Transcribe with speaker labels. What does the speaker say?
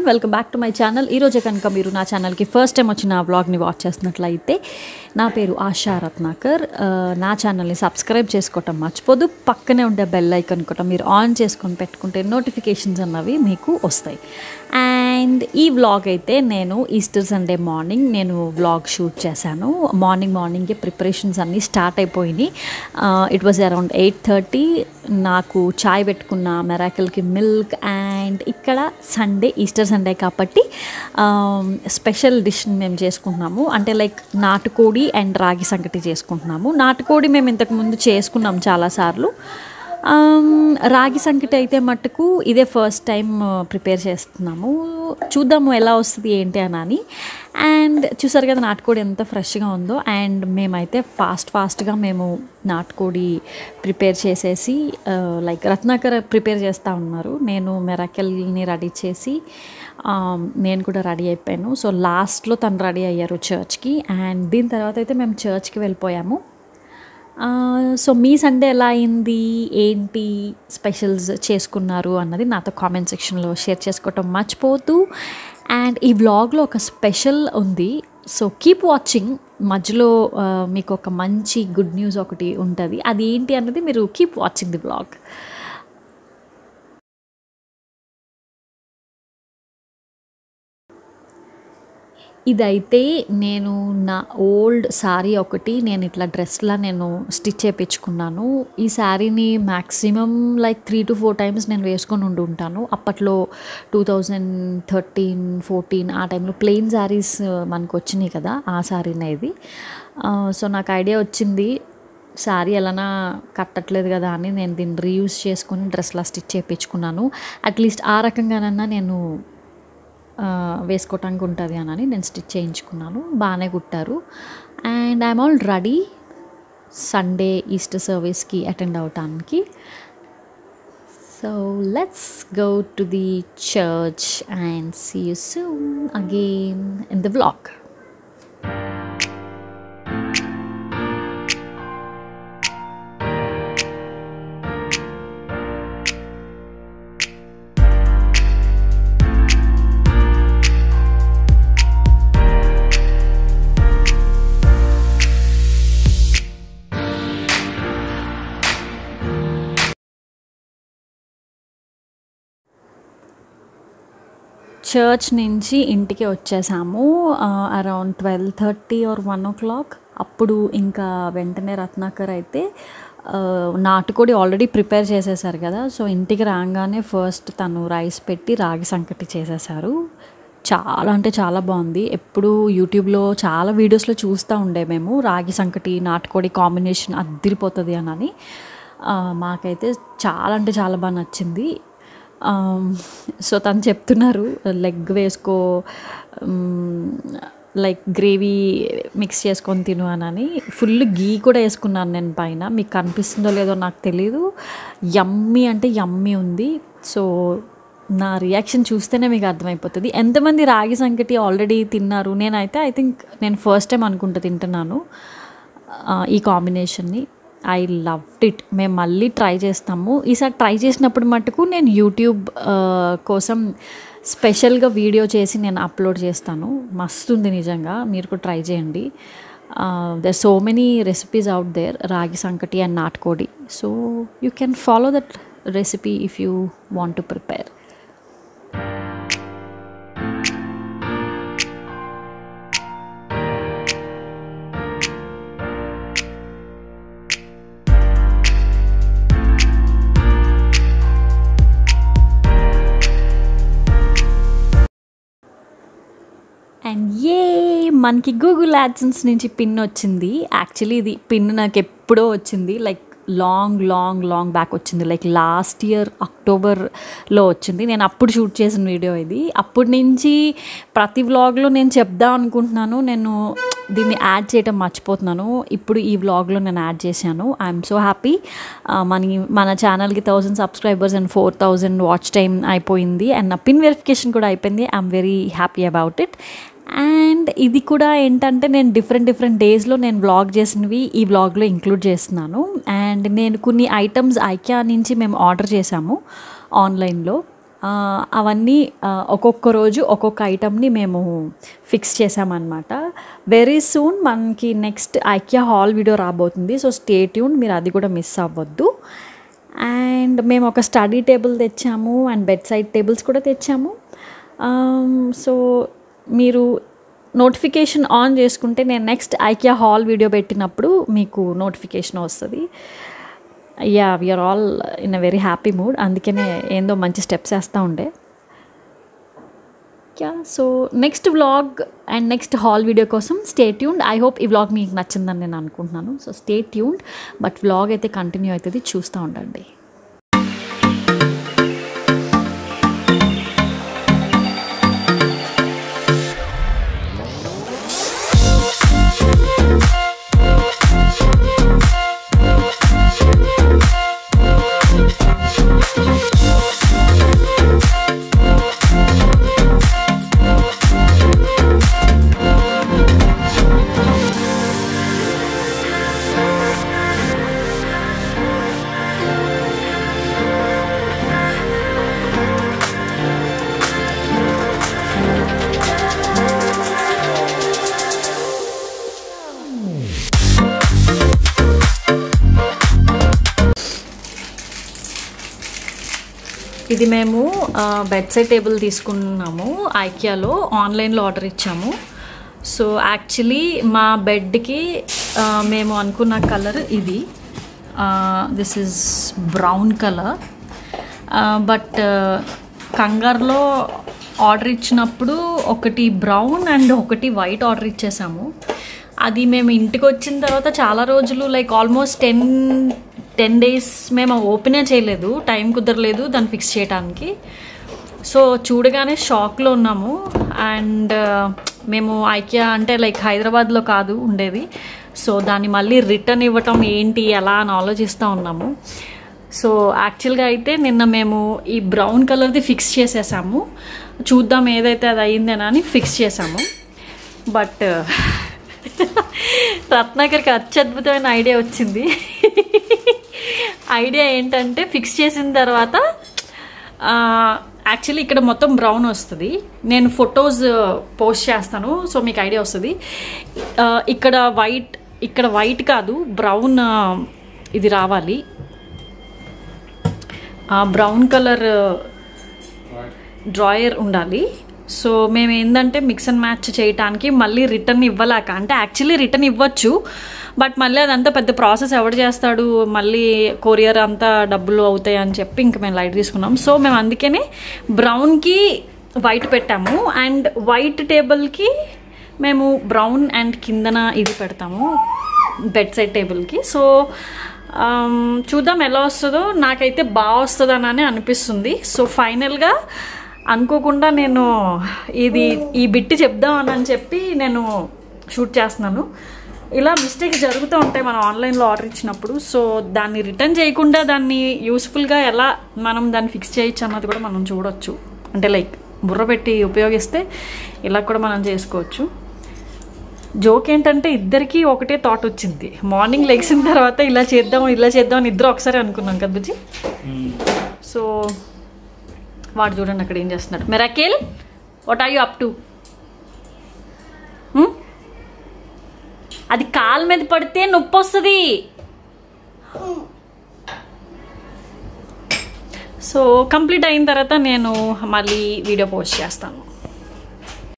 Speaker 1: welcome back to my channel ఈరోజే కనుక మీరు నా ఛానల్కి ఫస్ట్ టైం వచ్చిన వ్లాగ్ని వాచ్ చేస్తున్నట్లయితే నా పేరు ఆశా రత్నాకర్ ఆ, నా ఛానల్ని సబ్స్క్రైబ్ చేసుకోవటం మర్చిపోదు పక్కనే ఉండే బెల్ ఐకాన్ కూడా మీరు ఆన్ చేసుకొని పెట్టుకుంటే నోటిఫికేషన్స్ అన్నవి మీకు వస్తాయి అండ్ ఈ వ్లాగ్ అయితే నేను ఈస్టర్ సండే మార్నింగ్ నేను వ్లాగ్ షూట్ చేశాను మార్నింగ్ మార్నింగే ప్రిపరేషన్స్ అన్నీ స్టార్ట్ అయిపోయినాయి it was around eight thirty నాకు చాయ్ పెట్టుకున్న మెరాకిల్కి మిల్క్ అండ్ ఇక్కడ సండే ఈస్టర్ సండే కాబట్టి స్పెషల్ డిష్ మేము చేసుకుంటున్నాము అంటే లైక్ నాటుకోడి అండ్ రాగి సంగటి చేసుకుంటున్నాము నాటుకోడి మేము ఇంతకు ముందు చేసుకున్నాం చాలాసార్లు ఆమ్, రాగి సంకటి అయితే మట్టుకు ఇదే ఫస్ట్ టైం ప్రిపేర్ చేస్తున్నాము చూద్దాము ఎలా వస్తుంది ఏంటి అని అని అండ్ చూసారు కదా నాటుకోడి ఎంత ఫ్రెష్గా ఉందో అండ్ మేమైతే ఫాస్ట్ ఫాస్ట్గా మేము నాటుకోడి ప్రిపేర్ చేసేసి లైక్ రత్నాకర్ ప్రిపేర్ చేస్తూ ఉన్నారు నేను మెరాకెల్ని రెడీ చేసి ఆమ్, నేను కూడా రెడీ అయిపోయాను సో లాస్ట్లో తను రెడీ అయ్యారు చర్చ్కి అండ్ దీని తర్వాత అయితే మేము చర్చ్కి వెళ్ళిపోయాము ఆ, సో మీ సండే ఎలా అయింది ఏంటి స్పెషల్స్ చేసుకున్నారు అన్నది నాతో కామెంట్ సెక్షన్లో షేర్ చేసుకోవటం మర్చిపోతూ అండ్ ఈ వ్లాగ్లో ఒక స్పెషల్ ఉంది సో కీప్ వాచింగ్ మధ్యలో ఆ, మీకు ఒక మంచి గుడ్ న్యూస్ ఒకటి ఉంటుంది అది ఏంటి అన్నది మీరు కీప్ వాచింగ్ ది వ్లాగ్ ఇదైతే నేను నా ఓల్డ్ శారీ ఒకటి నేను ఇట్లా డ్రెస్లా నేను స్టిచ్ చేయించుకున్నాను ఈ శారీని maximum like three to four times నేను వేసుకొని ఉండి ఉంటాను అప్పట్లో టూ థౌజండ్ థర్టీన్ ఫోర్టీన్ ఆ టైంలో ప్లెయిన్ శారీస్ మనకు వచ్చినాయి కదా ఆ శారీనే ఇది సో నాకు ఐడియా వచ్చింది శారీ ఎలానా కట్టట్లేదు కదా అని నేను దీన్ని రీయూజ్ చేసుకొని డ్రెస్లా స్టిచ్ చేయించుకున్నాను అట్లీస్ట్ ఆ రకంగానన్నా నేను ఆ, వేసుకోవటానికి ఉంటుంది అని నేను స్టిచ్ చేయించుకున్నాను బాగానే కుట్టారు and I'm all ready Sunday Easter సర్వీస్కి అటెండ్ అవటానికి so let's go to the church and see you soon again in the vlog church నుంచి ఇంటికి వచ్చేసాము around twelve thirty or one o'clock అప్పుడు ఇంకా వెంటనే రత్నాకర్ అయితే ఆ, నాటుకోడి ఆల్రెడీ ప్రిపేర్ చేసేసారు కదా సో ఇంటికి రాగానే ఫస్ట్ తను రైస్ పెట్టి రాగి సంకటి చేసేసారు చాలా అంటే చాలా బాగుంది ఎప్పుడు యూట్యూబ్లో చాలా వీడియోస్లో చూస్తూ ఉండే మేము రాగి సంకటి నాటుకోడి కాంబినేషన్ అద్దిరిపోతుంది అని అని ఆ, మాకైతే చాలా అంటే చాలా బాగా నచ్చింది ఆమ్, సో తను చెప్తున్నారు లెగ్ వేసుకో లైక్ గ్రేవీ మిక్స్ చేసుకొని తిను అని ఫుల్ గీ కూడా వేసుకున్నాను నేను పైన మీకు కనిపిస్తుందో లేదో నాకు తెలియదు యమ్మీ అంటే యమ్మీ ఉంది సో నా రియాక్షన్ చూస్తేనే మీకు అర్థమైపోతుంది ఎంతమంది రాగి సంకటి ఆల్రెడీ తిన్నారు నేనైతే ఐ థింక్ నేను ఫస్ట్ టైం అనుకుంటా తింటున్నాను ఆ, ఈ కాంబినేషన్ని ఐ లవ్డ్ ఇట్ మేము మళ్ళీ ట్రై చేస్తాము ఈసారి ట్రై చేసినప్పుడు మటుకు నేను యూట్యూబ్ ఆ, కోసం స్పెషల్గా వీడియో చేసి నేను అప్లోడ్ చేస్తాను మస్తు ఉంది నిజంగా మీరు కూడా ట్రై చేయండి there so many recipes out there ragi sankati and నాటుకోడి so you can follow that recipe if you want to prepare and ఏ మనకి గూగుల్ యాడ్సెన్స్ నుంచి పిన్ వచ్చింది యాక్చువల్లీ ఇది పిన్ నాకు ఎప్పుడో వచ్చింది like long long long back వచ్చింది లైక్ లాస్ట్ ఇయర్ అక్టోబర్లో వచ్చింది నేను అప్పుడు షూట్ చేసిన వీడియో ఇది అప్పటి నుంచి ప్రతి వ్లాగ్లో నేను చెప్దాం అనుకుంటున్నాను నేను దీన్ని యాడ్ చేయటం మర్చిపోతున్నాను ఇప్పుడు ఈ వ్లాగ్లో నేను యాడ్ చేశాను ఐఎమ్ సో హ్యాపీ మన మన ఛానల్కి thousand subscribers and four thousand watch time అయిపోయింది అండ్ నా పిన్ వెరిఫికేషన్ కూడా అయిపోయింది I'm very happy about it and ఇది కూడా ఏంటంటే నేను డిఫరెంట్ డిఫరెంట్ డేస్లో నేను వ్లాగ్ చేసినవి ఈ వ్లాగ్లో ఇంక్లూడ్ చేస్తున్నాను అండ్ నేను కొన్ని ఐటమ్స్ ఐక్యా నుంచి మేము ఆర్డర్ చేసాము ఆన్లైన్లో ఆ, అవన్నీ ఆ, ఒక్కొక్క రోజు ఒక్కొక్క ఐటమ్ని మేము ఫిక్స్ చేసామన్నమాట వెరీ సూన్ మనకి నెక్స్ట్ ఐక్యా హాల్ వీడియో రాబోతుంది సో స్టే ట్యూన్ మీరు అది కూడా మిస్ అవ్వద్దు అండ్ మేము ఒక స్టడీ టేబుల్ తెచ్చాము అండ్ బెడ్ సైడ్ టేబుల్స్ కూడా తెచ్చాము సో మీరు నోటిఫికేషన్ ఆన్ చేసుకుంటే నేను నెక్స్ట్ ఐక్యా హాల్ వీడియో పెట్టినప్పుడు మీకు నోటిఫికేషన్ వస్తుంది yeah we're all in a very happy mood అందుకనే ఏందో మంచి స్టెప్స్ వేస్తూ ఉండే yeah so next vlog and next haul video కోసం స్టే ట్యూన్డ్ ఐ హోప్ ఈ వ్లాగ్ మీకు నచ్చిందని నేను అనుకుంటున్నాను so stay tuned but vlog అయితే కంటిన్యూ అవుతుంది చూస్తూ ఉండండి ఇది మేము బెడ్ సైడ్ టేబుల్ తీసుకున్నాము ఐకియాలో ఆన్లైన్లో ఆర్డర్ ఇచ్చాము సో యాక్చువల్లీ మా బెడ్కి మేము అనుకున్న కలర్ ఇది this is brown colour but కంగారులో ఆర్డర్ ఇచ్చినప్పుడు ఒకటి బ్రౌన్ అండ్ ఒకటి వైట్ ఆర్డర్ ఇచ్చేసాము అది మేము ఇంటికి వచ్చిన తర్వాత చాలా రోజులు like almost ten ten days మేము ఓపెనే చేయలేదు టైం కుదరలేదు దాన్ని ఫిక్స్ చేయడానికి సో చూడగానే షాక్లో ఉన్నాము అండ్ మేము ఐక్యా అంటే లైక్ హైదరాబాద్లో కాదు ఉండేది సో దాన్ని మళ్ళీ రిటర్న్ ఇవ్వటం ఏంటి ఎలా అని ఆలోచిస్తూ ఉన్నాము సో యాక్చువల్గా అయితే నిన్న మేము ఈ బ్రౌన్ కలర్ది ఫిక్స్ చేసేసాము చూద్దాం ఏదైతే అది అయ్యిందేనని ఫిక్స్ చేసాము బట్ రత్నాకర్కి అత్యద్భుతమైన ఐడియా వచ్చింది ఐడియా ఏంటంటే ఫిక్స్ చేసిన తర్వాత యాక్చువల్లీ ఇక్కడ మొత్తం బ్రౌన్ వస్తుంది నేను ఫొటోస్ పోస్ట్ చేస్తాను సో మీకు ఐడియా వస్తుంది ఆ, ఇక్కడ వైట్ ఇక్కడ వైట్ కాదు బ్రౌన్ ఇది రావాలి బ్రౌన్ కలర్ డ్రాయర్ ఉండాలి సో మేము ఏంటంటే మిక్స్ అండ్ మ్యాచ్ చేయటానికి మళ్ళీ రిటర్న్ ఇవ్వలేక అంటే యాక్చువల్లీ రిటర్న్ ఇవ్వచ్చు బట్ మళ్ళీ అదంతా పెద్ద ప్రాసెస్ ఎవడు చేస్తాడు మళ్ళీ కొరియర్ అంతా డబ్బులు అవుతాయి అని చెప్పి ఇంక మేము లైట్ తీసుకున్నాం సో మేము అందుకనే బ్రౌన్కి వైట్ పెట్టాము అండ్ వైట్ టేబుల్కి మేము బ్రౌన్ అండ్ కిందన ఇది పెడతాము బెడ్ సైడ్ టేబుల్కి సో ఆమ్, చూద్దాం ఎలా వస్తుందో నాకైతే బాగా వస్తుందనని అనిపిస్తుంది సో ఫైనల్గా అనుకోకుండా నేను ఇది ఈ బిట్టి చెప్దామని అని చెప్పి నేను షూట్ చేస్తున్నాను ఇలా మిస్టేక్స్ జరుగుతూ ఉంటాయి మనం ఆన్లైన్లో ఆర్డర్ ఇచ్చినప్పుడు సో దాన్ని రిటర్న్ చేయకుండా దాన్ని యూస్ఫుల్గా ఎలా మనం దాన్ని ఫిక్స్ చేయొచ్చు అన్నది కూడా మనం చూడొచ్చు అంటే లైక్ బుర్ర పెట్టి ఉపయోగిస్తే ఇలా కూడా మనం చేసుకోవచ్చు జోక్ ఏంటంటే ఇద్దరికి ఒకటే థాట్ వచ్చింది మార్నింగ్ లెగ్సిన తర్వాత ఇలా చేద్దాం ఇలా చేద్దాం అని ఇద్దరు ఒకసారి అనుకున్నాం కదా బుజ్జి సో వాడు చూడండి అక్కడ ఏం చేస్తున్నాడు Miracle what are you up to అది కాలు మీద పడితే నొప్పి వస్తుంది సో కంప్లీట్ అయిన తర్వాత నేను మళ్ళీ వీడియో పోస్ట్ చేస్తాను